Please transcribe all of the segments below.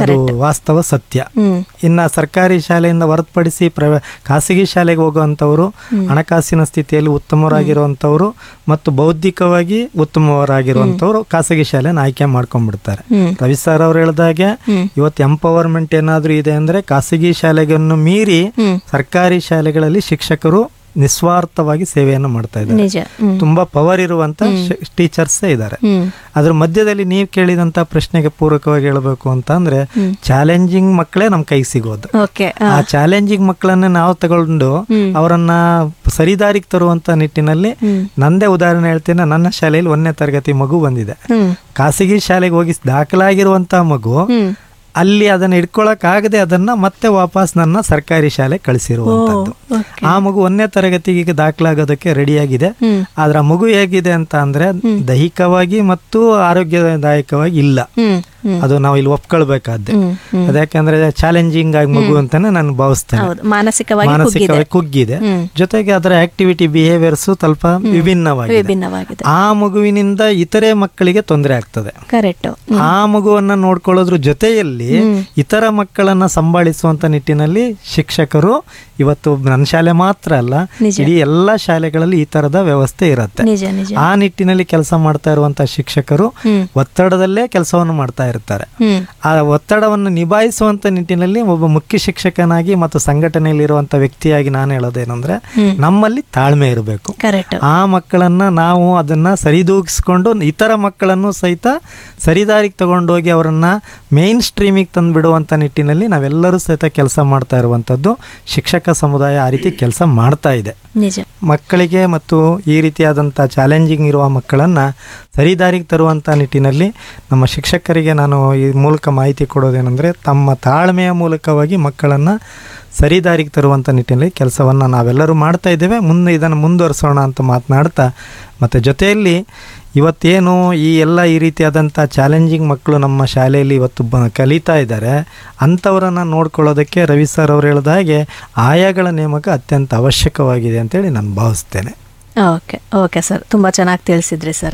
ಅದು ವಾಸ್ತವ ಸತ್ಯ ಹ್ಮ್ ಇನ್ನು ಸರ್ಕಾರಿ ಶಾಲೆಯಿಂದ ಹೊರತುಪಡಿಸಿ ಪ್ರೈವೇ ಖಾಸಗಿ ಶಾಲೆಗೆ ಹೋಗುವಂಥವ್ರು ಹಣಕಾಸಿನ ಸ್ಥಿತಿಯಲ್ಲಿ ಉತ್ತಮರಾಗಿರುವಂಥವ್ರು ಮತ್ತು ಬೌದ್ಧಿಕವಾಗಿ ಉತ್ತಮವರಾಗಿರುವಂಥವ್ರು ಖಾಸಗಿ ಶಾಲೆನ ಆಯ್ಕೆ ಮಾಡ್ಕೊಂಡ್ಬಿಡ್ತಾರೆ ಹ್ಮ್ ರವಿ ಸರ್ ಅವ್ರು ಹೇಳ್ದಾಗೆ ಹ್ಮ್. ಇವತ್ತು ಎಂಪವರ್ಮೆಂಟ್ ಏನಾದರೂ ಇದೆ ಅಂದರೆ ಖಾಸಗಿ ಶಾಲೆಗಳನ್ನು ಮೀರಿ ಹ್ಮ್ ಸರ್ಕಾರಿ ಶಾಲೆಗಳಲ್ಲಿ ಶಿಕ್ಷಕರು ನಿಸ್ವಾರ್ಥವಾಗಿ ಸೇವೆಯನ್ನು ಮಾಡ್ತಾ ಇದ್ದಾರೆ ನಿಜ ಹ್ಮ್ ತುಂಬಾ ಪವರ್ ಇರುವಂತ ಟೀಚರ್ಸೇ ಇದ್ದಾರೆ ಹ್ಮ್ ಅದ್ರ ಮಧ್ಯದಲ್ಲಿ ನೀವು ಕೇಳಿದಂತ ಪ್ರಶ್ನೆಗೆ ಪೂರಕವಾಗಿ ಹೇಳಬೇಕು ಅಂತ ಅಂದ್ರೆ ಹ್ಮ್. ಚಾಲೆಂಜಿಂಗ್ ಮಕ್ಕಳೇ ನಮ್ ಕೈಗೆ ಸಿಗೋದು ಓಕೆ ಆ ಚಾಲೆಂಜಿಂಗ್ ಮಕ್ಕಳನ್ನ ನಾವು ತಗೊಂಡು ಹ್ಮ್. ಅವರನ್ನ ಸರಿದಾರಿಗೆ ತರುವಂತ ನಿಟ್ಟಿನಲ್ಲಿ ಹ್ಮ್ ನಂದೇ ಉದಾಹರಣೆ ಹೇಳ್ತೀನಿ ನನ್ನ ಶಾಲೆಯಲ್ಲಿ ಒಂದನೇ ತರಗತಿ ಮಗು ಬಂದಿದೆ ಹ್ಮ್ ಖಾಸಗಿ ಶಾಲೆಗೆ ಹೋಗಿ ದಾಖಲಾಗಿರುವಂತ ಮಗು ಹ್ಮ್ ಅಲ್ಲಿ ಅದನ್ನ ಇಟ್ಕೊಳಕ್ ಆಗದೆ ಅದನ್ನ ಮತ್ತೆ ವಾಪಸ್ ನನ್ನ ಸರ್ಕಾರಿ ಶಾಲೆ ಕಳಿಸಿರುವಂತದ್ದು ಓಕೆ ಆ ಮಗು ಒಂದನೇ ತರಗತಿಗೆ ಈಗ ದಾಖಲಾಗೋದಕ್ಕೆ ರೆಡಿಯಾಗಿದೆ ಹ್ಮ್ ಆದ್ರೆ ಆ ಮಗು ಹೇಗಿದೆ ಅಂತ ಅಂದ್ರೆ ದೈಹಿಕವಾಗಿ ಮತ್ತು ಆರೋಗ್ಯದಾಯಕವಾಗಿ ಇಲ್ಲ ಹ್ಮ್ ಹ್ಮ್ ಅದು ನಾವು ಇಲ್ಲಿ ಒಪ್ಕೊಳ್ಬೇಕಾದ್ದೆ ಹ್ಮ್ ಹ್ಮ್ ಅದ್ಯಾಕಂದ್ರೆ ಚಾಲೆಂಜಿಂಗ್ ಆಗಿ ಮಗು ಅಂತಾನೆ ನಾನು ಭಾವಿಸ್ತೇನೆ ಹೌದು ಮಾನಸಿಕವಾಗಿ ಕುಗ್ಗಿದೆ ಮಾನಸಿಕವಾಗಿ ಕುಗ್ಗಿದೆ ಹ್ಮ್ ಜೊತೆಗೆ ಅದರ ಆಕ್ಟಿವಿಟಿ ಬಿಹೇವಿಯರ್ಸ್ ಸ್ವಲ್ಪ ವಿಭಿನ್ನವಾಗಿದೆ ವಿಭಿನ್ನವಾಗಿದೆ ಆ ಮಗುವಿನಿಂದ ಇತರೆ ಮಕ್ಕಳಿಗೆ ತೊಂದರೆ ಆಗ್ತದೆ ಕರೆಕ್ಟ್ ಆ ಮಗುವನ್ನ ನೋಡ್ಕೊಳ್ಳೋದ್ರ ಜೊತೆಯಲ್ಲಿ ಇತರ ಮಕ್ಕಳನ್ನ ಸಂಭಾಳಿಸುವಂತ ನಿಟ್ಟಿನಲ್ಲಿ ಶಿಕ್ಷಕರು ಇವತ್ತು ನನ್ನ ಶಾಲೆ ಮಾತ್ರ ಅಲ್ಲ ನಿಜ. ಇಡೀ ಎಲ್ಲಾ ಶಾಲೆಗಳಲ್ಲಿ ಈ ತರದ ವ್ಯವಸ್ಥೆ ಇರುತ್ತೆ ನಿಜ ನಿಜ ಆ ನಿಟ್ಟಿನಲ್ಲಿ ಕೆಲಸ ಮಾಡ್ತಾ ಇರುವಂತ ಶಿಕ್ಷಕರು ಹ್ಮ್ ಒತ್ತಡದಲ್ಲೇ ಕೆಲಸವನ್ನು ಮಾಡ್ತಾ ಇರ್ತಾರೆ ಹ್ಮ್ ಆ ಒತ್ತಡವನ್ನು ನಿಭಾಯಿಸುವಂತ ನಿಟ್ಟಿನಲ್ಲಿ ಒಬ್ಬ ಮುಖ್ಯ ಶಿಕ್ಷಕನಾಗಿ ಮತ್ತು ಸಂಘಟನೆಯಲ್ಲಿರುವಂತ ವ್ಯಕ್ತಿಯಾಗಿ ನಾನು ಹೇಳೋದೇನೆಂದ್ರೆ ಹ್ಮ್. ನಮ್ಮಲ್ಲಿ ತಾಳ್ಮೆ ಇರಬೇಕು ಕರೆಕ್ಟ್ ಆ ಮಕ್ಕಳನ್ನ ನಾವು ಅದನ್ನ ಸರಿದೂಗಿಸ್ಕೊಂಡು ಇತರ ಮಕ್ಕಳನ್ನು ಸಹಿತ ಸರಿದಾರಿಗೆ ತಗೊಂಡೋಗಿ ಅವರನ್ನ ಮೇನ್ ಸ್ಟ್ರೀಮಿಗೆ ತಂದು ಬಿಡುವಂತ ನಿಟ್ಟಿನಲ್ಲಿ ನಾವೆಲ್ಲರೂ ಸಹಿತ ಕೆಲಸ ಮಾಡ್ತಾ ಇರುವಂತದ್ದು ಶಿಕ್ಷಕ ಸಮುದಾಯ ಆ ರೀತಿ ಕೆಲಸ ಮಾಡ್ತಾ ಇದೆ ನಿಜ ಮಕ್ಕಳಿಗೆ ಮತ್ತು ಈ ರೀತಿಯಾದಂಥ ಚಾಲೆಂಜಿಂಗ್ ಇರುವ ಮಕ್ಕಳನ್ನು ಸರಿದಾರಿಗೆ ತರುವಂಥ ನಿಟ್ಟಿನಲ್ಲಿ ನಮ್ಮ ಶಿಕ್ಷಕರಿಗೆ ನಾನು ಈ ಮೂಲಕ ಮಾಹಿತಿ ಕೊಡೋದೇನೆಂದರೆ ತಮ್ಮ ತಾಳ್ಮೆಯ ಮೂಲಕವಾಗಿ ಮಕ್ಕಳನ್ನು ಸರಿದಾರಿಗೆ ತರುವಂಥ ನಿಟ್ಟಿನಲ್ಲಿ ಕೆಲಸವನ್ನು ನಾವೆಲ್ಲರೂ ಮಾಡ್ತಾ ಇದ್ದೇವೆ ಮುಂದೆ ಇದನ್ನು ಮುಂದುವರಿಸೋಣ ಅಂತ ಮಾತನಾಡ್ತಾ ಮತ್ತು ಜೊತೆಯಲ್ಲಿ ಇವತ್ತೇನು ಈ ಎಲ್ಲ ಈ ರೀತಿಯಾದಂಥ ಚಾಲೆಂಜಿಂಗ್ ಮಕ್ಕಳು ನಮ್ಮ ಶಾಲೆಯಲ್ಲಿ ಇವತ್ತು ಬ ಕಲಿತಾ ಇದ್ದಾರೆ ಅಂಥವರನ್ನು ನೋಡ್ಕೊಳ್ಳೋದಕ್ಕೆ ರವಿ ಸರ್ ಅವರು ಹೇಳಿದ ಹಾಗೆ ಆಯಾಗಳ ನೇಮಕ ಅತ್ಯಂತ ಅವಶ್ಯಕವಾಗಿದೆ ಅಂತೇಳಿ ನಾನು ಭಾವಿಸ್ತೇನೆ ಓಕೆ ಓಕೆ ಸರ್ ತುಂಬ ಚೆನ್ನಾಗಿ ತಿಳಿಸಿದ್ರಿ ಸರ್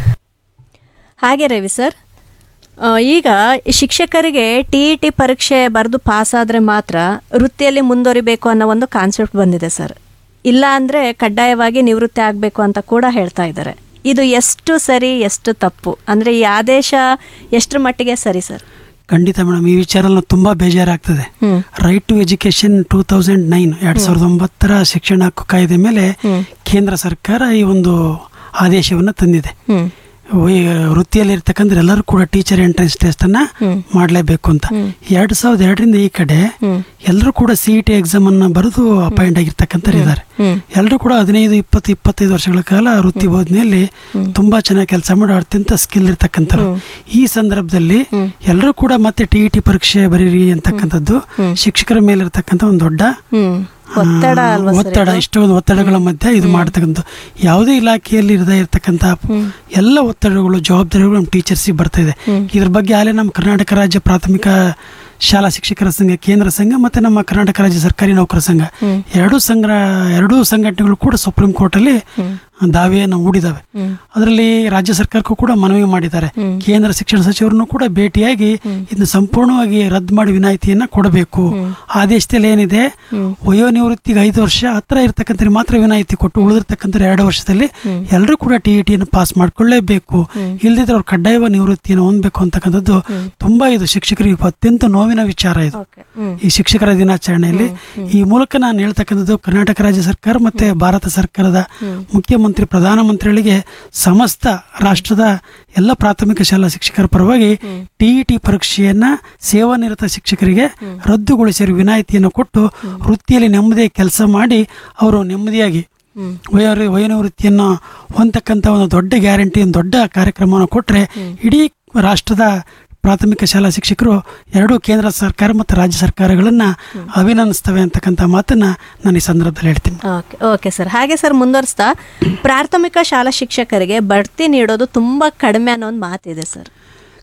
ಹಾಗೆ ರವಿ ಸರ್ ಆ, ಈಗ ಶಿಕ್ಷಕರಿಗೆ ಟಿ ಇ ಟಿ ಪರೀಕ್ಷೆ ಬರೆದು ಪಾಸ್ ಆದರೆ ಮಾತ್ರ ವೃತ್ತಿಯಲ್ಲಿ ಮುಂದುವರಿಬೇಕು ಅನ್ನೋ ಒಂದು ಕಾನ್ಸೆಪ್ಟ್ ಬಂದಿದೆ ಸರ್ ಇಲ್ಲ ಅಂದರೆ ಕಡ್ಡಾಯವಾಗಿ ನಿವೃತ್ತಿ ಆಗಬೇಕು ಅಂತ ಕೂಡ ಹೇಳ್ತಾ ಇದ್ದಾರೆ ಇದು ಎಷ್ಟು ಸರಿ ಎಷ್ಟು ತಪ್ಪು ಅಂದರೆ ಈ ಆದೇಶ ಎಷ್ಟರ ಮಟ್ಟಿಗೆ ಸರಿ ಸರ್ ಖಂಡಿತ ಮೇಡಮ್ ಈ ವಿಚಾರ ತುಂಬಾ ಬೇಜಾರಾಗ್ತದೆ hmm right to education two thousand nine ಎರಡ್ ಸಾವಿರದ ಒಂಬತ್ತರ ಶಿಕ್ಷಣ ಹಕ್ಕು ಕಾಯ್ದೆ ಮೇಲೆ ಕೇಂದ್ರ ಸರ್ಕಾರ ಈ ಒಂದು ಆದೇಶವನ್ನು ತಂದಿದೆ ಹ್ಮ್ ವೈ- ವೃತ್ತಿಯಲ್ಲಿ ಇರ್ತಕ್ಕಂಥ ಎಲ್ಲರೂ ಕೂಡ ಟೀಚರ್ ಎಂಟ್ರೆನ್ಸ್ ಟೆಸ್ಟ್ ಅನ್ನ ಮಾಡಲೇಬೇಕು ಅಂತ ಎರಡ್ ಸಾವಿರದ ಎರಡರಿಂದ ಈ ಕಡೆ ಹ್ಮ್. ಎಲ್ಲರೂ ಕೂಡ ಸಿ ಇ ಟಿ ಎಕ್ಸಾಮ್ ಅನ್ನ ಬರೆದು ಅಪಾಯಿಂಟ್ ಆಗಿರ್ತಕ್ಕಂಥವ್ರು ಇದ್ದಾರೆ ಹ್ಮ್ ಎಲ್ಲರೂ ಕೂಡ ಹದಿನೈದು ಇಪ್ಪತ್ತು ಇಪ್ಪತ್ತೈದು ವರ್ಷಗಳ ಕಾಲ ವೃತ್ತಿ ಬೋಧನೆಯಲ್ಲಿ ತುಂಬಾ ಚೆನ್ನಾಗಿ ಕೆಲಸ ಮಾಡೋ ಅತ್ಯಂತ ಸ್ಕಿಲ್ ಇರ್ತಕ್ಕಂಥವ್ರು ಈ ಸಂದರ್ಭದಲ್ಲಿ ಎಲ್ಲರೂ ಕೂಡ ಮತ್ತೆ ಟಿ ಇ ಟಿ ಪರೀಕ್ಷೆ ಬರೀರಿ ಅಂತಕ್ಕಂಥದ್ದು ಶಿಕ್ಷಕರ ಮೇಲೆ ಇರ್ತಕ್ಕಂಥ ಒಂದು ದೊಡ್ಡ ಹ್ಮ್ ಒತ್ತಡ ಆ, ಅಲ್ವಾ ಸರ್ ಒತ್ತಡ ಇಷ್ಟೊಂದು ಒತ್ತಡಗಳ ಮಧ್ಯೆ ಇದು ಮಾಡ್ತಕ್ಕಂಥ ಯಾವುದೇ ಇಲಾಖೆಯಲ್ಲಿ ಇರದೇ ಇರತಕ್ಕಂಥ ಎಲ್ಲ ಒತ್ತಡಗಳು ಜವಾಬ್ದಾರಿಗಳು ನಮ್ಮ ಟೀಚರ್ಸಿಗೆ ಬರ್ತಾ ಇದೆ ಇದ್ರ ಬಗ್ಗೆ ಆಲೇ ನಮ್ಮ ಕರ್ನಾಟಕ ರಾಜ್ಯ ಪ್ರಾಥಮಿಕ ಶಾಲಾ ಶಿಕ್ಷಕರ ಸಂಘ ಕೇಂದ್ರ ಸಂಘ ಮತ್ತೆ ನಮ್ಮ ಕರ್ನಾಟಕ ರಾಜ್ಯ ಸರ್ಕಾರಿ ನೌಕರ ಸಂಘ ಎರಡೂ ಸಂಘ ಎರಡೂ ಸಂಘಟನೆಗಳು ಕೂಡ ಸುಪ್ರೀಂ ಕೋರ್ಟ್ ಅಲ್ಲಿ ದಾವೆಯನ್ನು ಹೂಡಿದಾವೆ ಅದರಲ್ಲಿ ರಾಜ್ಯ ಸರ್ಕಾರಕ್ಕೂ ಕೂಡ ಮನವಿ ಮಾಡಿದ್ದಾರೆ ಕೇಂದ್ರ ಶಿಕ್ಷಣ ಸಚಿವರನ್ನು ಕೂಡ ಭೇಟಿಯಾಗಿ ಇದನ್ನ ಸಂಪೂರ್ಣವಾಗಿ ರದ್ದು ಮಾಡಿ ವಿನಾಯಿತಿಯನ್ನ ಕೊಡಬೇಕು ಆದೇಶದಲ್ಲಿ ಏನಿದೆ ವಯೋನಿವೃತ್ತಿಗೆ ಐದು ವರ್ಷ ಹತ್ರ ಇರ್ತಕ್ಕಂಥ ಮಾತ್ರ ವಿನಾಯಿತಿ ಕೊಟ್ಟು ಉಳಿದಿರ್ತಕ್ಕಂಥ ಎರಡು ವರ್ಷದಲ್ಲಿ ಎಲ್ಲರೂ ಕೂಡ ಟಿ ಇ ಟಿಯನ್ನು ಪಾಸ್ ಮಾಡ್ಕೊಳ್ಳೇಬೇಕು ಇಲ್ದಿದ್ರೆ ಅವ್ರು ಕಡ್ಡಾಯವಾಗಿ ನಿವೃತ್ತಿಯನ್ನು ಹೊಂದಬೇಕು ಅಂತಕ್ಕಂಥದ್ದು ತುಂಬಾ ಇದು ಶಿಕ್ಷಕರಿಗೆ ಅತ್ಯಂತ ನೋವಿನ ವಿಚಾರ ಇದು ಓಕೆ ಹ್ಮ್ ಈ ಶಿಕ್ಷಕರ ದಿನಾಚರಣೆಯಲ್ಲಿ ಈ ಮೂಲಕ ನಾನು ಹೇಳ್ತಕ್ಕಂಥದ್ದು ಕರ್ನಾಟಕ ರಾಜ್ಯ ಸರ್ಕಾರ ಮತ್ತೆ ಭಾರತ ಸರ್ಕಾರದ ಮುಖ್ಯಮಂತ್ರಿ ಪ್ರಧಾನಮಂತ್ರಿಗಳಿಗೆ ಸಮಸ್ತ ರಾಷ್ಟ್ರದ ಎಲ್ಲ ಪ್ರಾಥಮಿಕ ಶಾಲಾ ಶಿಕ್ಷಕರ ಪರವಾಗಿ ಟಿಇಟಿ ಪರೀಕ್ಷೆಯನ್ನ ಸೇವಾನಿರತ ಶಿಕ್ಷಕರಿಗೆ ರದ್ದುಗೊಳಿಸಿರುವ ವಿನಾಯಿತಿಯನ್ನು ಕೊಟ್ಟು ವೃತ್ತಿಯಲ್ಲಿ ನೆಮ್ಮದಿ ಕೆಲಸ ಮಾಡಿ ಅವರು ನೆಮ್ಮದಿಯಾಗಿ ವಯೋ ವಯೋನಿವೃತ್ತಿಯನ್ನು ಹೊಂದತಕ್ಕಂಥ ಒಂದು ದೊಡ್ಡ ಗ್ಯಾರಂಟಿ ಒಂದು ದೊಡ್ಡ ಕಾರ್ಯಕ್ರಮವನ್ನು ಕೊಟ್ಟರೆ ಇಡೀ ರಾಷ್ಟ್ರದ ಪ್ರಾಥಮಿಕ ಶಾಲಾ ಶಿಕ್ಷಕರು ಎರಡೂ ಕೇಂದ್ರ ಸರ್ಕಾರ ಮತ್ತು ರಾಜ್ಯ ಸರ್ಕಾರಗಳನ್ನ ಅಭಿನಂದಿಸ್ತವೆ ಅಂತಕ್ಕಂಥ ಮಾತನ್ನ ನಾನು ಈ ಸಂದರ್ಭದಲ್ಲಿ ಹೇಳ್ತೀನಿ ಓಕೆ ಓಕೆ ಸರ್ ಹಾಗೆ ಸರ್ ಮುಂದುವರಿಸ್ತಾ ಪ್ರಾಥಮಿಕ ಶಾಲಾ ಶಿಕ್ಷಕರಿಗೆ ಬಡ್ತಿ ನೀಡೋದು ತುಂಬಾ ಕಡಿಮೆ ಅನ್ನೋ ಒಂದು ಮಾತಿದೆ ಸರ್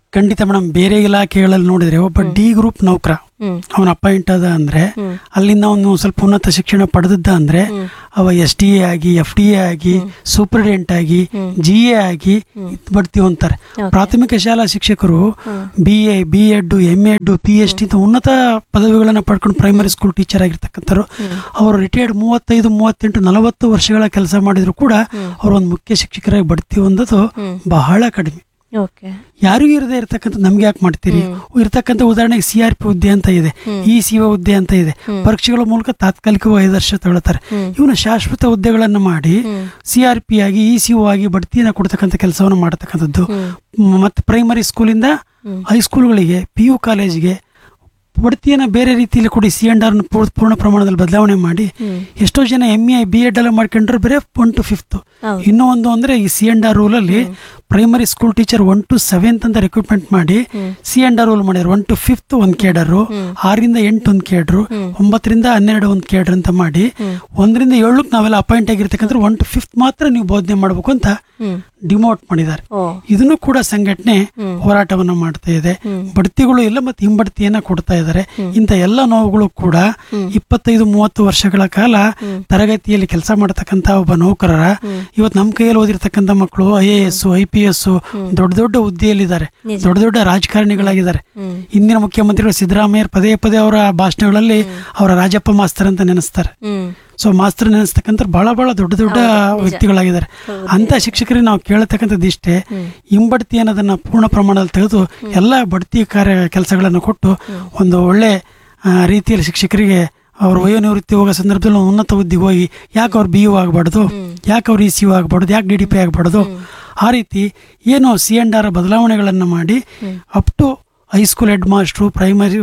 ಖಂಡಿತ ಮೇಡಮ್ ಬೇರೆ ಇಲಾಖೆಗಳಲ್ಲಿ ನೋಡಿದ್ರೆ ಒಬ್ಬ ಡಿ ಗ್ರೂಪ್ ನೌಕರ ಹ್ಮ್ ಅವನ ಅಪಾಯಿಂಟ್ ಅದ ಅಂದ್ರೆ ಅಲ್ಲಿಂದ ಅವನು ಸ್ವಲ್ಪ ಉನ್ನತ ಶಿಕ್ಷಣ ಪಡೆದದ್ದ ಅಂದ್ರೆ ಅವ ಎಸ್ ಡಿ ಎ ಆಗಿ ಎಫ್ ಡಿ ಎ ಆಗಿ ಸೂಪರಿಡೆಂಟ್ ಆಗಿ ಜಿ ಎ ಆಗಿ ಬಡ್ತೀವಿ ಅಂತಾರೆ ಪ್ರಾಥಮಿಕ ಶಾಲಾ ಶಿಕ್ಷಕರು B A B Ed M Ed P H D ಉನ್ನತ ಪದವಿಗಳನ್ನ ಪಡ್ಕೊಂಡು ಪ್ರೈಮರಿ ಸ್ಕೂಲ್ ಟೀಚರ್ ಆಗಿರ್ತಕ್ಕಂಥವ್ರು ಅವರು ರಿಟೈರ್ಡ್ ಮೂವತ್ತೈದು ಮೂವತ್ತೆಂಟು ನಲವತ್ತು ವರ್ಷಗಳ ಕೆಲಸ ಮಾಡಿದ್ರು ಕೂಡ ಅವರು ಒಂದು ಮುಖ್ಯ ಶಿಕ್ಷಕರಾಗಿ ಬಡ್ತಿ ಹೊಂದೋದು ಬಹಳ ಕಡಿಮೆ ಓಕೆ ಯಾರಿಗೂ ಇರದೇ ಇರತಕ್ಕಂಥ ನಮ್ಗೆ ಯಾಕೆ ಮಾಡ್ತೀರಿ ಇರ್ತಕ್ಕಂಥ ಉದಾಹರಣೆಗೆ ಸಿ ಆರ್ ಪಿ ಹುದ್ದೆ ಅಂತ ಇದೆ ಇ ಸಿ ಒ ಹುದ್ದೆ ಅಂತ ಇದೆ ಪರೀಕ್ಷೆಗಳ ಮೂಲಕ ತಾತ್ಕಾಲಿಕವಾಗಿ ಐದು ವರ್ಷ ತಗೊಳ್ತಾರೆ ಇವನ್ನ ಶಾಶ್ವತ ಹುದ್ದೆಗಳನ್ನು ಮಾಡಿ ಸಿ ಆರ್ ಪಿ ಆಗಿ ಇ ಸಿ ಒ ಆಗಿ ಬಡ್ತಿಯನ್ನ ಕೊಡ್ತಕ್ಕಂಥ ಕೆಲಸವನ್ನು ಮಾಡತಕ್ಕಂಥದ್ದು ಮ್, ಮತ್ತೆ ಪ್ರೈಮರಿ ಸ್ಕೂಲಿಂದ ಹೈಸ್ಕೂಲ್ಗಳಿಗೆ ಪಿ ಯು ಕಾಲೇಜಿಗೆ ಬಡ್ತಿಯನ್ನ ಬೇರೆ ರೀತಿಯಲ್ಲಿ ಕೊಡಿ ಸಿ ಅಂಡ್ ಆರ್ ಪೂರ್ಣ ಪ್ರಮಾಣದಲ್ಲಿ ಬದಲಾವಣೆ ಮಾಡಿ ಎಷ್ಟೋ ಜನ ಎಂ ಎ ಬಿ ಎಡ್ ಎಲ್ಲ ಮಾಡ್ಕೊಂಡ್ರೆ ಬರೀ ಒನ್ ಟು ಫಿಫ್ತ್ ಹೌದು. ಇನ್ನೂ ಒಂದು ಅಂದ್ರೆ ಈ ಸಿ ಅಂಡ್ ಆರ್ ರೂಲ್ ಅಲ್ಲಿ primary school teacher one to seventh ಅಂತ ರಿಕ್ರೂಟ್ಮೆಂಟ್ ಮಾಡಿ ಸಿ ಅಂಡ್ ಆರ್ ರೂಲ್ ಮಾಡಿದ್ರು ಒನ್ ಟು ಫಿಫ್ತ್ ಒಂದ್ ಕೇಡರು ಆರರಿಂದ ಎಂಟು ಒಂದ್ ಕೇಡ್ರು ಒಂಬತ್ತರಿಂದ ಹನ್ನೆರಡು ಒಂದ್ ಕೇಡ್ರು ಅಂತ ಮಾಡಿ ಒಂದರಿಂದ ಏಳಕ್ಕೆ ನಾವೆಲ್ಲ ಅಪಾಯಿಂಟ್ ಆಗಿರ್ತಕ್ಕಂಥ ಒನ್ ಟು ಫಿಫ್ತ್ ಮಾತ್ರ ನೀವು ಬೋಧನೆ ಮಾಡಬೇಕು ಅಂತ ಡಿಮೋಟ್ ಮಾಡಿದ್ದಾರೆ ಓ ಇದನ್ನು ಕೂಡ ಸಂಘಟನೆ ಹೋರಾಟವನ್ನು ಮಾಡ್ತಾ ಇದೆ ಬಡ್ತಿಗಳು ಇಲ್ಲ ಮತ್ತೆ ಹಿಂಬಡ್ತಿಯನ್ನ ಕೊಡ್ತಾ ಇದ್ದಾರೆ ಇಂಥ ಎಲ್ಲ ನೋವುಗಳು ಕೂಡ ಇಪ್ಪತ್ತೈದು ಮೂವತ್ತು ವರ್ಷಗಳ ಕಾಲ ತರಗತಿಯಲ್ಲಿ ಕೆಲಸ ಮಾಡತಕ್ಕಂತ ಒಬ್ಬ ನೌಕರರ ಇವತ್ತು ನಮ್ಮ ಕೈಯಲ್ಲಿ ಓದಿರ್ತಕ್ಕಂಥ ಮಕ್ಕಳು I A S I P S ದೊಡ್ಡ ದೊಡ್ಡ ಹುದ್ದೆಯಲ್ಲಿದ್ದಾರೆ ದೊಡ್ಡ ದೊಡ್ಡ ರಾಜಕಾರಣಿಗಳಾಗಿದ್ದಾರೆ ಇಂದಿನ ಮುಖ್ಯಮಂತ್ರಿಗಳು ಸಿದ್ದರಾಮಯ್ಯ ಪದೇ ಪದೇ ಅವರ ಭಾಷಣಗಳಲ್ಲಿ ಅವರ ರಾಜಪ್ಪ ಮಾಸ್ತರ್ ಅಂತ ನೆನೆಸ್ತಾರೆ ಹ್ಮ್ ಸೊ ಮಾಸ್ತರ್ ನೆನೆಸ್ತಕ್ಕಂಥ ಬಹಳ ಬಹಳ ದೊಡ್ಡ ದೊಡ್ಡ ವ್ಯಕ್ತಿಗಳಾಗಿದ್ದಾರೆ ಅಂತ ಶಿಕ್ಷಕರಿಗೆ ನಾವು ಕೇಳತಕ್ಕಂಥದ್ದು ಇಷ್ಟೇ ಹಿಂಬಡ್ತಿ ಅನ್ನೋದನ್ನ ಪೂರ್ಣ ಪ್ರಮಾಣದಲ್ಲಿ ತೆಗೆದು ಎಲ್ಲ ಬಡ್ತಿ ಕಾರ್ಯ ಕೆಲಸಗಳನ್ನು ಕೊಟ್ಟು ಒಂದು ಒಳ್ಳೆ ಆ, ರೀತಿಯಲ್ಲಿ ಶಿಕ್ಷಕರಿಗೆ ಅವ್ರ ವಯೋನಿವೃತ್ತಿ ಹೋಗೋ ಸಂದರ್ಭದಲ್ಲಿ ಒಂದು ಉನ್ನತ ಹುದ್ದೆಗೆ ಹೋಗಿ ಯಾಕೆ ಅವ್ರು ಬಿ ಯು ಆಗಬಾರ್ದು ಯಾಕೆ ಅವ್ರು ಇ ಸಿ ಯು ಆಗಬಾರ್ದು ಯಾಕೆ ಡಿ ಡಿ ಪಿ ಆಗಬಾರ್ದು ಆ ರೀತಿ ಏನು ಸಿ ಅಂಡ್ ಆರ್ ಬದಲಾವಣೆಗಳನ್ನು ಮಾಡಿ up to high school headmaster primary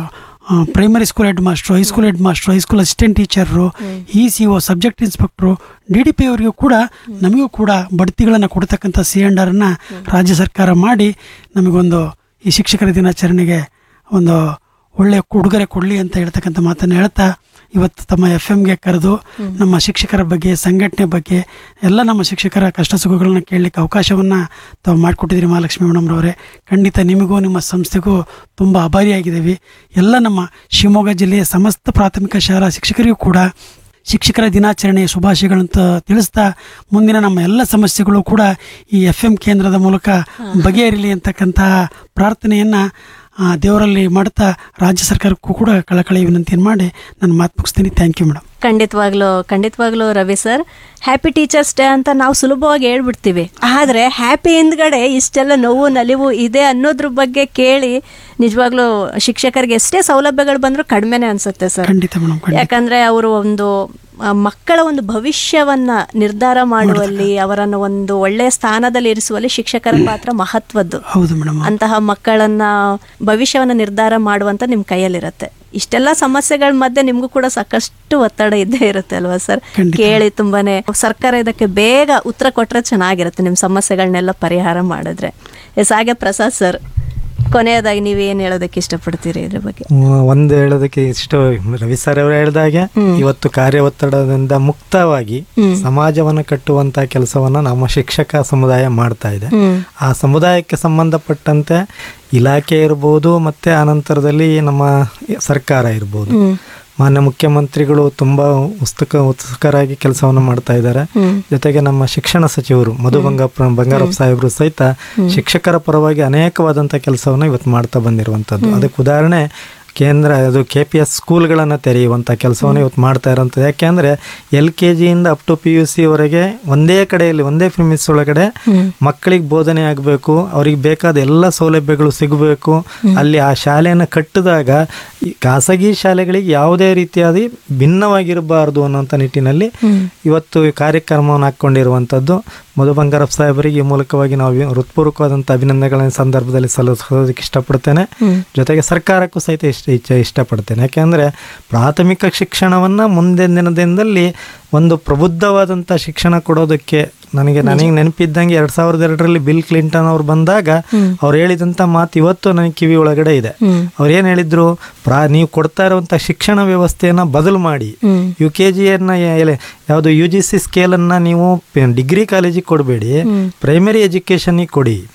primary school headmaster high school headmaster high school assistant teacher E C O subject inspector D D P ಅವರಿಗೂ ಕೂಡ ನಮಗೂ ಕೂಡ ಬಡ್ತಿಗಳನ್ನು ಕೊಡ್ತಕ್ಕಂಥ ಸಿ ಅಂಡ್ ಆರ್ನ ರಾಜ್ಯ ಸರ್ಕಾರ ಮಾಡಿ ನಮಗೊಂದು ಈ ಶಿಕ್ಷಕರ ದಿನಾಚರಣೆಗೆ ಒಂದು ಒಳ್ಳೆಯ ಉಡುಗೊರೆ ಕೊಡಲಿ ಅಂತ ಹೇಳ್ತಕ್ಕಂಥ ಮಾತನ್ನು ಹೇಳ್ತಾ ಇವತ್ತು ತಮ್ಮ ಎಫ್ ಎಮ್ಗೆ ಕರೆದು ನಮ್ಮ ಶಿಕ್ಷಕರ ಬಗ್ಗೆ ಸಂಘಟನೆ ಬಗ್ಗೆ ಎಲ್ಲ ನಮ್ಮ ಶಿಕ್ಷಕರ ಕಷ್ಟ ಸುಖಗಳನ್ನ ಕೇಳಲಿಕ್ಕೆ ಅವಕಾಶವನ್ನು ತಾವು ಮಾಡಿಕೊಟ್ಟಿದ್ದೀರಿ ಮಹಾಲಕ್ಷ್ಮಿ ಮೇಡಮ್ರವರೇ ಖಂಡಿತ ನಿಮಗೂ ನಿಮ್ಮ ಸಂಸ್ಥೆಗೂ ತುಂಬ ಆಭಾರಿಯಾಗಿದ್ದೀವಿ ಎಲ್ಲ ನಮ್ಮ ಶಿವಮೊಗ್ಗ ಜಿಲ್ಲೆಯ ಸಮಸ್ತ ಪ್ರಾಥಮಿಕ ಶಾಲಾ ಶಿಕ್ಷಕರಿಗೂ ಕೂಡ ಶಿಕ್ಷಕರ ದಿನಾಚರಣೆಯ ಶುಭಾಶಯಗಳಂತ ತಿಳಿಸ್ತಾ ಮುಂದಿನ ನಮ್ಮ ಎಲ್ಲ ಸಮಸ್ಯೆಗಳು ಕೂಡ ಈ ಎಫ್ ಎಂ ಕೇಂದ್ರದ ಮೂಲಕ ಬಗೆಹರಿಲಿ ಅಂತಕ್ಕಂತಹ ಪ್ರಾರ್ಥನೆಯನ್ನ ಆ, ದೇವರಲ್ಲಿ ಮಾಡ್ತಾ ರಾಜ್ಯ ಸರ್ಕಾರಕ್ಕೂ ಕೂಡ ಕಳಕಳಿ ವಿನಂತಿಯನ್ನು ಮಾಡಿ ನಾನು ಮಾತು ಮುಗಿಸ್ತೀನಿ ಥ್ಯಾಂಕ್ ಯು ಮೇಡಮ್ ಖಂಡಿತವಾಗ್ಲೂ ಖಂಡಿತವಾಗ್ಲೂ Ravi sir happy teachers day ಅಂತ ನಾವು ಸುಲಭವಾಗಿ ಹೇಳ್ಬಿಡ್ತೀವಿ ಆದರೆ ಹ್ಯಾಪಿ ಹಿಂದ್ಗಡೆ ಇಷ್ಟೆಲ್ಲ ನೋವು ನಲಿವು ಇದೆ ಅನ್ನೋದ್ರ ಬಗ್ಗೆ ಕೇಳಿ ನಿಜವಾಗ್ಲೂ ಶಿಕ್ಷಕರಿಗೆ ಎಷ್ಟೇ ಸೌಲಭ್ಯಗಳು ಬಂದರೂ ಕಡಿಮೆನೇ ಅನ್ಸುತ್ತೆ ಸರ್ ಖಂಡಿತ ಮೇಡಮ್ ಖಂಡಿತ ಯಾಕಂದ್ರೆ ಅವರು ಒಂದು ಆ, ಮಕ್ಕಳ ಒಂದು ಭವಿಷ್ಯವನ್ನ ನಿರ್ಧಾರ ಮಾಡುವಲ್ಲಿ ಅವರನ್ನು ಒಂದು ಒಳ್ಳೆಯ ಸ್ಥಾನದಲ್ಲಿ ಇರಿಸುವಲ್ಲಿ ಶಿಕ್ಷಕರ ಪಾತ್ರ ಮಹತ್ವದ್ದು ಹೌದು ಮೇಡಮ್ ಅಂತಹ ಮಕ್ಕಳನ್ನ ಭವಿಷ್ಯವನ್ನ ನಿರ್ಧಾರ ಮಾಡುವಂತ ನಿಮ್ ಕೈಯಲ್ಲಿರುತ್ತೆ ಇಷ್ಟೆಲ್ಲ ಸಮಸ್ಯೆಗಳ ಮಧ್ಯೆ ನಿಮ್ಗೂ ಕೂಡ ಸಾಕಷ್ಟು ಒತ್ತಡ ಇದ್ದೇ ಇರುತ್ತೆ ಅಲ್ವಾ ಸರ್ ಖಂಡಿತ. ಕೇಳಿ ತುಂಬಾನೇ ಸರ್ಕಾರ ಇದಕ್ಕೆ ಬೇಗ ಉತ್ತರ ಕೊಟ್ರೆ ಚೆನ್ನಾಗಿರುತ್ತೆ ನಿಮ್ ಸಮಸ್ಯೆಗಳನ್ನೆಲ್ಲ ಪರಿಹಾರ ಮಾಡಿದ್ರೆ ಎಸ್ ಹಾಗೆ ಪ್ರಸಾದ್ ಸರ್ ಕೊನೆಯದಾಗಿ ನೀವು ಏನ್ ಹೇಳೋದಕ್ಕೆ ಇಷ್ಟಪಡ್ತೀರಿ ಇದ್ರ ಬಗ್ಗೆ ಹ್ಮ್, ಒಂದು ಹೇಳೋದಕ್ಕೆ ಇಷ್ಟ ರವಿ ಸರ್ ಅವರು ಹೇಳಿದಾಗೆ ಇವತ್ತು ಕಾರ್ಯ ಒತ್ತಡದಿಂದ ಮುಕ್ತವಾಗಿ ಸಮಾಜವನ್ನು ಕಟ್ಟುವಂತ ಕೆಲಸವನ್ನ ನಮ್ಮ ಶಿಕ್ಷಕ ಸಮುದಾಯ ಮಾಡ್ತಾ ಇದೆ ಹ್ಮ್ ಆ ಸಮುದಾಯಕ್ಕೆ ಸಂಬಂಧಪಟ್ಟಂತೆ ಇಲಾಖೆ ಇರ್ಬೋದು ಮತ್ತೆ ಆನಂತರದಲ್ಲಿ ನಮ್ಮ ಸರ್ಕಾರ ಇರ್ಬೋದು ಹ್ಮ್ ಮಾನ್ಯ ಮುಖ್ಯಮಂತ್ರಿಗಳು ತುಂಬಾ ಉತ್ಸುಕ ಉತ್ಸುಕರಾಗಿ ಕೆಲಸವನ್ನು ಮಾಡ್ತಾ ಇದ್ದಾರೆ ಹ್ಮ್ ಜೊತೆಗೆ ನಮ್ಮ ಶಿಕ್ಷಣ ಸಚಿವರು ಮಧು ಬಂಗಾರ ಬಂಗಾರಪ್ಪ ಸಾಹೇಬರು ಸಹಿತ ಶಿಕ್ಷಕರ ಪರವಾಗಿ ಅನೇಕವಾದಂಥ ಕೆಲಸವನ್ನು ಇವತ್ತು ಮಾಡ್ತಾ ಬಂದಿರುವಂಥದ್ದು ಅದಕ್ಕೆ ಉದಾಹರಣೆ ಕೇಂದ್ರ ಅದು ಕೆ ಪಿ ಎಸ್ ಸ್ಕೂಲ್ಗಳನ್ನು ತೆರೆಯುವಂಥ ಕೆಲಸವನ್ನು ಇವತ್ತು ಮಾಡ್ತಾ ಇರೋಂಥದ್ದು ಯಾಕೆಂದರೆ ಎಲ್ ಕೆ ಜಿಯಿಂದ ಅಪ್ ಟು ಪಿ ಯು ಸಿವರೆಗೆ ಒಂದೇ ಕಡೆಯಲ್ಲಿ ಒಂದೇ ಪ್ರಿಮಿಸ್ ಒಳಗಡೆ ಮಕ್ಕಳಿಗೆ ಬೋಧನೆ ಆಗಬೇಕು ಅವ್ರಿಗೆ ಬೇಕಾದ ಎಲ್ಲ ಸೌಲಭ್ಯಗಳು ಸಿಗಬೇಕು ಅಲ್ಲಿ ಆ ಶಾಲೆಯನ್ನು ಕಟ್ಟಿದಾಗ ಈ ಖಾಸಗಿ ಶಾಲೆಗಳಿಗೆ ಯಾವುದೇ ರೀತಿಯಾದ ಭಿನ್ನವಾಗಿರಬಾರ್ದು ಅನ್ನೋಂಥ ನಿಟ್ಟಿನಲ್ಲಿ ಇವತ್ತು ಈ ಕಾರ್ಯಕ್ರಮವನ್ನು ಹಾಕ್ಕೊಂಡಿರುವಂಥದ್ದು ಮಧು ಬಂಗಾರಪ್ಪ ಸಾಹೇಬರಿಗೆ ಈ ಮೂಲಕವಾಗಿ ನಾವು ಹೃತ್ಪೂರ್ವಕವಾದಂಥ ಅಭಿನಂದನೆಗಳ ಸಂದರ್ಭದಲ್ಲಿ ಸಲ್ಲಿಸೋದಕ್ಕೆ ಇಷ್ಟಪಡ್ತೇನೆ ಜೊತೆಗೆ ಸರ್ಕಾರಕ್ಕೂ ಸಹಿತ ಇಷ್ಟ ಇಚ್ಛೆ ಇಷ್ಟಪಡ್ತೇನೆ ಯಾಕೆಂದರೆ ಪ್ರಾಥಮಿಕ ಶಿಕ್ಷಣವನ್ನು ಮುಂದಿನ ದಿನದಿಂದಲ್ಲಿ ಒಂದು ಪ್ರಬುದ್ಧವಾದಂಥ ಶಿಕ್ಷಣ ಕೊಡೋದಕ್ಕೆ ನನಗೆ ನನಗೆ ನೆನಪಿದ್ದಂಗೆ ಎರಡು ಸಾವಿರದ ಎರಡರಲ್ಲಿ ಬಿಲ್ ಕ್ಲಿಂಟನ್ ಅವ್ರು ಬಂದಾಗ ಅವ್ರು ಹೇಳಿದಂಥ ಮಾತು ಇವತ್ತು ನನಗೆ ಕಿವಿ ಒಳಗಡೆ ಇದೆ ಅವ್ರು ಏನು ಹೇಳಿದ್ರು ಪ್ರಾ ನೀವು ಕೊಡ್ತಾ ಇರುವಂಥ ಶಿಕ್ಷಣ ವ್ಯವಸ್ಥೆಯನ್ನು ಬದಲು ಮಾಡಿ ಯು ಕೆ ಜಿಯನ್ನು ಯಾವುದು ಯು ಜಿ ಸಿ ಸ್ಕೇಲನ್ನು ನೀವು ಡಿಗ್ರಿ ಕಾಲೇಜಿಗೆ ಕೊಡಬೇಡಿ ಪ್ರೈಮರಿ ಎಜುಕೇಷನ್ನಿಗೆ ಕೊಡಿ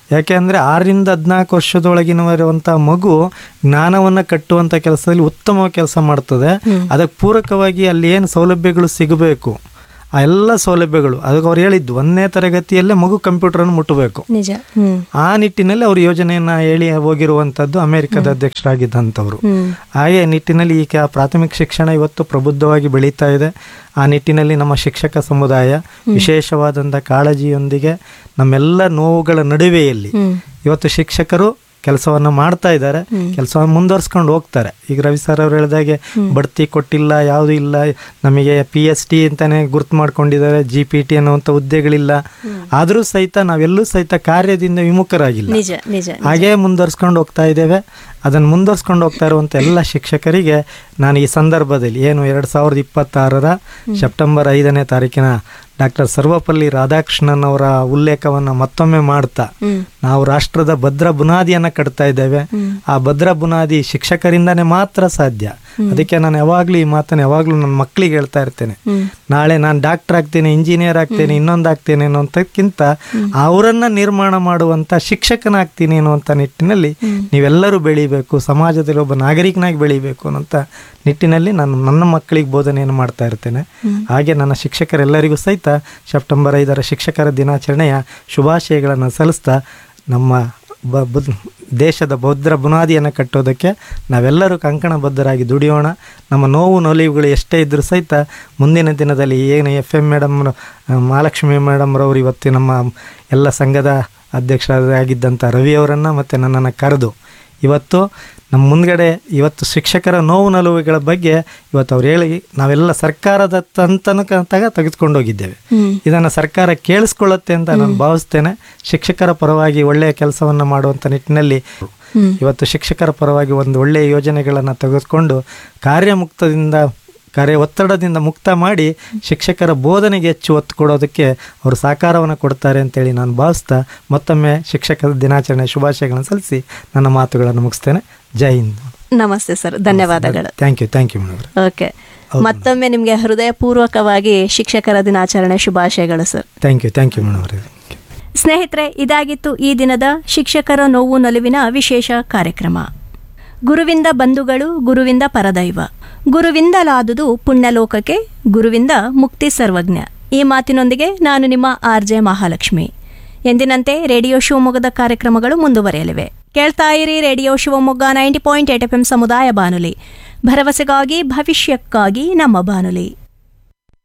ಯಾಕೆ ಅಂದರೆ ಆರರಿಂದ ಹದಿನಾಲ್ಕು ವರ್ಷದೊಳಗಿನವರುವಂಥ ಮಗು ಜ್ಞಾನವನ್ನು ಕಟ್ಟುವಂಥ ಕೆಲಸದಲ್ಲಿ ಉತ್ತಮ ಕೆಲಸ ಮಾಡ್ತದೆ ಅದಕ್ಕೆ ಪೂರಕವಾಗಿ ಅಲ್ಲಿ ಏನು ಸೌಲಭ್ಯಗಳು ಸಿಗಬೇಕು ಆ ಎಲ್ಲ ಸೌಲಭ್ಯಗಳು ಅದಕ್ಕೆ ಅವ್ರು ಹೇಳಿದ್ದು ಒಂದನೇ ತರಗತಿಯಲ್ಲೇ ಮಗು ಕಂಪ್ಯೂಟರನ್ನು ಮುಟ್ಟಬೇಕು ನಿಜ ಹ್ಮ್ ಆ ನಿಟ್ಟಿನಲ್ಲಿ ಅವರು ಯೋಜನೆಯನ್ನ ಹೇಳಿ ಹೋಗಿರುವಂಥದ್ದು ಅಮೆರಿಕದ ಅಧ್ಯಕ್ಷರಾಗಿದ್ದಂಥವ್ರು ಹ್ಮ್ ಹಾಗೆ ನಿಟ್ಟಿನಲ್ಲಿ ಈಗ ಪ್ರಾಥಮಿಕ ಶಿಕ್ಷಣ ಇವತ್ತು ಪ್ರಬುದ್ಧವಾಗಿ ಬೆಳೀತಾ ಇದೆ ಆ ನಿಟ್ಟಿನಲ್ಲಿ ನಮ್ಮ ಶಿಕ್ಷಕ ಸಮುದಾಯ ವಿಶೇಷವಾದಂಥ ಕಾಳಜಿಯೊಂದಿಗೆ ನಮ್ಮೆಲ್ಲ ನೋವುಗಳ ನಡುವೆಯಲ್ಲಿ ಹ್ಮ್ ಇವತ್ತು ಶಿಕ್ಷಕರು ಕೆಲಸವನ್ನು ಮಾಡ್ತಾ ಇದ್ದಾರೆ ಕೆಲಸವನ್ನು ಮುಂದುವರ್ಸ್ಕೊಂಡು ಹೋಗ್ತಾರೆ ಈಗ ರವಿ ಸರ್ ಅವರು ಹೇಳಿದಾಗೆ ಬಡ್ತಿ ಕೊಟ್ಟಿಲ್ಲ ಯಾವುದೂ ಇಲ್ಲ ನಮಗೆ ಪಿ ಎಸ್ ಟಿ ಅಂತಾನೆ ಗುರ್ತು ಮಾಡ್ಕೊಂಡಿದ್ದಾರೆ ಜಿ ಪಿ ಟಿ ಅನ್ನುವಂಥ ಹುದ್ದೆಗಳಿಲ್ಲ ಆದರೂ ಸಹಿತ ನಾವೆಲ್ಲೂ ಸಹಿತ ಕಾರ್ಯದಿಂದ ವಿಮುಖರಾಗಿಲ್ಲ ನಿಜ ನಿಜ ಹಾಗೇ ಮುಂದುವರ್ಸ್ಕೊಂಡು ಹೋಗ್ತಾ ಇದ್ದೇವೆ ಅದನ್ನು ಮುಂದುವರ್ಸ್ಕೊಂಡು ಹೋಗ್ತಾ ಇರುವಂಥ ಎಲ್ಲ ಶಿಕ್ಷಕರಿಗೆ ನಾನು ಈ ಸಂದರ್ಭದಲ್ಲಿ ಏನು ಎರಡು ಸಾವಿರದ ಇಪ್ಪತ್ತಾರರ ಸೆಪ್ಟೆಂಬರ್ ಐದನೇ ತಾರೀಕಿನ ಡಾಕ್ಟರ್ ಸರ್ವಪಲ್ಲಿ ರಾಧಾಕೃಷ್ಣನ್ ಅವರ ಉಲ್ಲೇಖವನ್ನು ಮತ್ತೊಮ್ಮೆ ಮಾಡ್ತಾ ಹ್ಮ್ ನಾವು ರಾಷ್ಟ್ರದ ಭದ್ರ ಬುನಾದಿಯನ್ನು ಕಟ್ತಾ ಇದ್ದೇವೆ ಆ ಭದ್ರ ಬುನಾದಿ ಶಿಕ್ಷಕರಿಂದನೇ ಮಾತ್ರ ಸಾಧ್ಯ ಅದಕ್ಕೆ ನಾನು ಯಾವಾಗಲೂ ಈ ಮಾತನ್ನು ಯಾವಾಗಲೂ ನನ್ನ ಮಕ್ಕಳಿಗೆ ಹೇಳ್ತಾ ಇರ್ತೇನೆ ಹ್ಮ್ ನಾಳೆ ನಾನು ಡಾಕ್ಟರ್ ಆಗ್ತೇನೆ ಇಂಜಿನಿಯರ್ ಆಗ್ತೇನೆ ಇನ್ನೊಂದು ಆಗ್ತೇನೆ ಅನ್ನೋಂಥಕ್ಕಿಂತ ಅವರನ್ನ ನಿರ್ಮಾಣ ಮಾಡುವಂಥ ಶಿಕ್ಷಕನಾಗ್ತೀನಿ ಅನ್ನುವಂಥ ನಿಟ್ಟಿನಲ್ಲಿ ನೀವೆಲ್ಲರೂ ಬೆಳಿಬೇಕು ಸಮಾಜದಲ್ಲಿ ಒಬ್ಬ ನಾಗರಿಕನಾಗಿ ಬೆಳಿಬೇಕು ಅನ್ನೋಂಥ ನಿಟ್ಟಿನಲ್ಲಿ ನಾನು ನನ್ನ ಮಕ್ಕಳಿಗೆ ಬೋಧನೆಯನ್ನು ಮಾಡ್ತಾ ಇರ್ತೇನೆ ಹಾಗೆ ನನ್ನ ಶಿಕ್ಷಕರೆಲ್ಲರಿಗೂ ಸಹಿತ ಸೆಪ್ಟೆಂಬರ್ ಐದರ ಶಿಕ್ಷಕರ ದಿನಾಚರಣೆಯ ಶುಭಾಶಯಗಳನ್ನು ಸಲ್ಲಿಸ್ತಾ ನಮ್ಮ ಬ ಬುದ್ ದೇಶದ ಭದ್ರ ಬುನಾದಿಯನ್ನು ಕಟ್ಟೋದಕ್ಕೆ ನಾವೆಲ್ಲರೂ ಕಂಕಣಬದ್ಧರಾಗಿ ದುಡಿಯೋಣ ನಮ್ಮ ನೋವು ನೊಲಿವುಗಳು ಎಷ್ಟೇ ಇದ್ದರೂ ಸಹಿತ ಮುಂದಿನ ದಿನದಲ್ಲಿ ಏನು ಎಫ್ ಎಮ್ ಮೇಡಮ್ ಮಹಾಲಕ್ಷ್ಮಿ ಮೇಡಮ್ರವರು ಇವತ್ತು ನಮ್ಮ ಎಲ್ಲ ಸಂಘದ ಅಧ್ಯಕ್ಷರಾಗಿದ್ದಂಥ ರವಿಯವರನ್ನು ಮತ್ತು ನನ್ನನ್ನು ಕರೆದು ಇವತ್ತು ನಮ್ಮ ಮುಂದ್ಗಡೆ ಇವತ್ತು ಶಿಕ್ಷಕರ ನೋವು ನಲುವುಗಳ ಬಗ್ಗೆ ಇವತ್ತು ಅವ್ರು ಹೇಳಿ ನಾವೆಲ್ಲ ಸರ್ಕಾರದ ತನಕ ತೆಗೆದುಕೊಂಡು ಹೋಗಿದ್ದೇವೆ ಹ್ಮ್ ಇದನ್ನು ಸರ್ಕಾರ ಕೇಳಿಸ್ಕೊಳ್ಳುತ್ತೆ ಅಂತ ನಾನು ಭಾವಿಸ್ತೇನೆ ಶಿಕ್ಷಕರ ಪರವಾಗಿ ಒಳ್ಳೆಯ ಕೆಲಸವನ್ನು ಮಾಡುವಂಥ ನಿಟ್ಟಿನಲ್ಲಿ ಹ್ಮ್ ಇವತ್ತು ಶಿಕ್ಷಕರ ಪರವಾಗಿ ಒಂದು ಒಳ್ಳೆಯ ಯೋಜನೆಗಳನ್ನು ತೆಗೆದುಕೊಂಡು ಕಾರ್ಯಮುಕ್ತದಿಂದ ಕಾರ್ಯ ಒತ್ತಡದಿಂದ ಮುಕ್ತ ಮಾಡಿ ಶಿಕ್ಷಕರ ಬೋಧನೆಗೆ ಹೆಚ್ಚು ಒತ್ತು ಕೊಡೋದಕ್ಕೆ ಅವರು ಸಹಕಾರವನ್ನು ಕೊಡ್ತಾರೆ ಅಂತೇಳಿ ನಾನು ಭಾವಿಸ್ತಾ ಮತ್ತೊಮ್ಮೆ ಶಿಕ್ಷಕರ ದಿನಾಚರಣೆ ಶುಭಾಶಯಗಳನ್ನು ಸಲ್ಲಿಸಿ ನನ್ನ ಮಾತುಗಳನ್ನು ಮುಗಿಸ್ತೇನೆ ಜೈ ಹಿಂದ್ ನಮಸ್ತೆ ಸರ್ ಧನ್ಯವಾದಗಳು thank you thank you madam okay ಮತ್ತೊಮ್ಮೆ ನಿಮಗೆ ಹೃದಯಪೂರ್ವಕವಾಗಿ ಶಿಕ್ಷಕರ ದಿನಾಚರಣೆ ಶುಭಾಶಯಗಳು sir thank you thank you madam ಅವರೇ ಸ್ನೇಹಿತರೆ ಇದಾಗಿತ್ತು ಈ ದಿನದ ಶಿಕ್ಷಕರ ನೋವು ನಲುವಿನ ವಿಶೇಷ ಕಾರ್ಯಕ್ರಮ ಗುರುವಿಂದ ಬಂಧುಗಳು ಗುರುವಿಂದ ಪರದೈವ ಗುರುವಿಂದಲಾದುದು ಪುಣ್ಯಲೋಕಕ್ಕೆ ಗುರುವಿಂದ ಮುಕ್ತಿ ಸರ್ವಜ್ಞ ಈ ಮಾತಿನೊಂದಿಗೆ ನಾನು ನಿಮ್ಮ ಆರ್ ಜೆ ಮಹಾಲಕ್ಷ್ಮಿ ಎಂದಿನಂತೆ ರೇಡಿಯೋ ಶಿವಮೊಗ್ಗದ ಕಾರ್ಯಕ್ರಮಗಳು ಮುಂದುವರಿಯಲಿವೆ ಕೇಳ್ತಾ ಇರಿ radio Shivamogga ninety point eight F M ಸಮುದಾಯ ಬಾನುಲಿ ಭರವಸೆಗಾಗಿ ಭವಿಷ್ಯಕ್ಕಾಗಿ ನಮ್ಮ ಬಾನುಲಿ